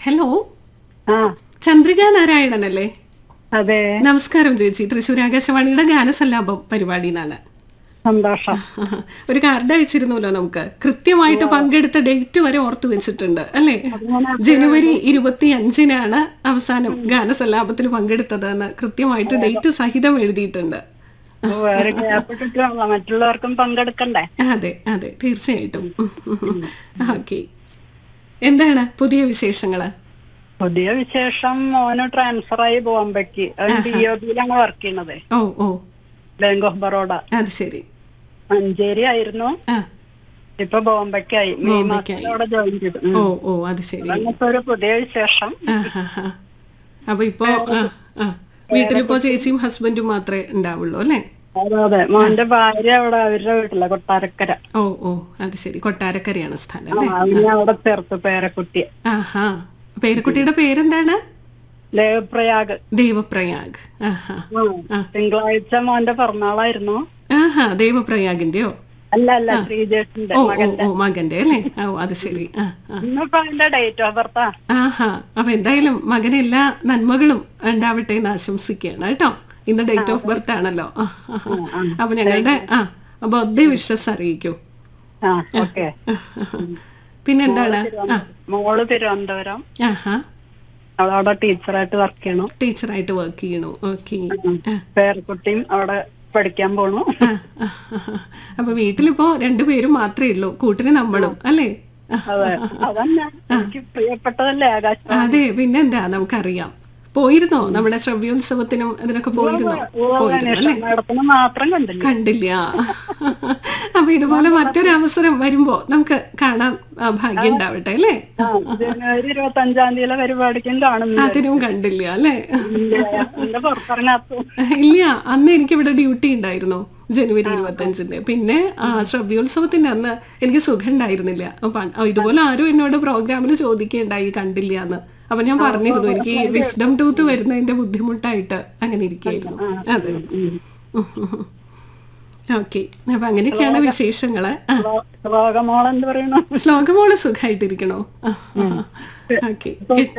Hello ആ ചന്ദ്രിക നാരായണനല്ലേ അതെ നമസ്കാരം ചേച്ചി തൃശ്ശൂർ ആകാശവാണിയുടെ ഗാനസല്ലാപം പരിപാടി എന്നാണ് സന്തോഷം ഒരു കാർഡ് അയച്ചിരുന്നല്ലോ നമുക്ക് കൃത്യമായിട്ട് പങ്കെടുത്ത ഡേറ്റ് വരെ ഓർത്തു വെച്ചിട്ടുണ്ട് അല്ലേ ജനുവരി ഇരുപത്തി അഞ്ചിനാണ് അവസാനം ഗാനസല്ലാപത്തിൽ പങ്കെടുത്തത് എന്ന് കൃത്യമായിട്ട് ഡേറ്റ് സഹിതം എഴുതിയിട്ടുണ്ട് ഓ, ഒരു ഗ്യാപ്പ് ഇട്ടിട്ടാണല്ലോ മറ്റുള്ളവർക്കും പങ്കെടുക്കണ്ടേ അതെ അതെ തീർച്ചയായിട്ടും ഓക്കെ എന്താണ് പുതിയ വിശേഷങ്ങള് പുതിയ വിശേഷം മോന് ട്രാൻസ്ഫർ ആയി ബോംബെക്ക് അവൻ ബി ഒ ബിയിലാണ് വർക്ക് ചെയ്യുന്നത് oh oh bank of Baroda അത് ശരി മഞ്ചേരി ആയിരുന്നു ആ ഇപ്പൊ ബോംബെക്കായി മെയ് ബോംബെക്കായി. മാസത്തിൽ അവിടെ ജോയിൻ ചെയ്തു ഉം. ഓ ഓ അത് ശരി അങ്ങനത്തെ ഒരു പുതിയ വിശേഷം ആ, ആ, ആ. അപ്പൊ ഇപ്പോ ആ, ആ. വീട്ടിലിപ്പോ ചേച്ചിയും ഹസ്ബൻഡും മാത്രമേ ഉണ്ടാവുള്ളൂ അല്ലേ അതെ അതെ മോന്റെ ഭാര്യ അവിടെ അവരുടെ വീട്ടില കൊട്ടാരക്കര ഓ ഓ അത് ശരി കൊട്ടാരക്കരയാണ് സ്ഥലം ആ, അല്ലേ അവനെ അവിടെ ചേർത്ത് പേരക്കുട്ടിയെ ആഹാ പേരക്കുട്ടിയുടെ പേരെന്താണ് ദേവപ്രയാഗ് ദേവപ്രയാഗ് ആഹാ ആ, തിങ്കളാഴ്ച മോന്റെ പിറന്നാളായിരുന്നു ആഹാ ദേവപ്രയാഗിന്റെയോ അല്ല അല്ല ശ്രീജേഷിന്റെ ഓ ഓ മകന്റെ ഓ മകന്റെ അല്ലേ ഓ അത് ശരി ആ ആ ഇന്നിപ്പോ അതിന്റെ ഡേറ്റ് ഓഫ് ബർത്താ ആഹാ അപ്പൊ എന്തായാലും മകന് എല്ലാ നന്മകളും ഉണ്ടാവട്ടെ എന്ന് ആശംസിക്കുകയാണ് കേട്ടോ ഇന്ന് ഡേറ്റ് ഓഫ് ബർത്ത് ആണല്ലോ ആ, ആ, ആ. അപ്പൊ ഞങ്ങളുടെ ആ ബർത്ത്ഡേ വിഷസ് അറിയിക്കൂ ആ ഓക്കെ ആ, ആ, ആ. പിന്നെന്താണ് ആ മോള് തിരുവനന്തപുരം ആഹാ അവളവിടെ ടീച്ചറായിട്ട് വർക്ക് ചെയ്യണു ടീച്ചറായിട്ട് വർക്ക് ചെയ്യണു ഓക്കെ പേരക്കുട്ടിയും അവിടെ പഠിക്കാൻ പോണു അപ്പൊ വീട്ടിലിപ്പോ രണ്ടുപേരും മാത്രമേ ഉള്ളൂ കൂട്ടിന് നമ്മളും അല്ലേ ആ, അതെ അതന്നെ എനിക്ക് പ്രിയപ്പെട്ടതല്ലേ ആകാശം അതെ പിന്നെന്താ നമുക്കറിയാം പോയിരുന്നോ നമ്മുടെ ശ്രവ്യോത്സവത്തിനും അതിനൊക്കെ പോയിരുന്നോ പോയിരുന്നു അല്ലേ നടത്തുന്ന മാത്രം കണ്ടില്ല കണ്ടില്ല അപ്പൊ ഇതുപോലെ മറ്റൊരു അവസരം വരുമ്പോ നമുക്ക് കാണാൻ ആ, ഭാഗ്യം ഉണ്ടാവട്ടെ അല്ലേ ആ, ജനുവരി ഇരുപത്തി അഞ്ചാം തീയതിയിലെ പരിപാടിക്കും കാണുന്നില്ല അതിനും കണ്ടില്ല അല്ലേ എന്റെ പുറത്തിറങ്ങാത്ത ഇല്ല അന്ന് എനിക്ക് ഇവിടെ ഡ്യൂട്ടി ഉണ്ടായിരുന്നു ജനുവരി ഇരുപത്തഞ്ചിന് പിന്നെ ആ ശ്രവ്യോത്സവത്തിന്റെ അന്ന് എനിക്ക് സുഖം ഉണ്ടായിരുന്നില്ല അപ്പൊ ആ, ഇതുപോലെ ആരും എന്നോട് പ്രോഗ്രാമിൽ ചോദിക്കുകയുണ്ടായി കണ്ടില്ല എന്ന് അപ്പൊ ഞാൻ പറഞ്ഞിരുന്നു എനിക്ക് ഈ വിസ്ഡം ടൂത്ത് വരുന്നതിന്റെ ബുദ്ധിമുട്ടായിട്ട് അങ്ങനെ ഇരിക്കുകയായിരുന്നു അതെ ഓക്കെ അപ്പൊ അങ്ങനെയൊക്കെയാണ് വിശേഷങ്ങള് ആ ശ്ലോകമോൾ എന്ത് പറയണു ശ്ലോകമോള് സുഖമായിട്ടിരിക്കണോ ഓക്കെ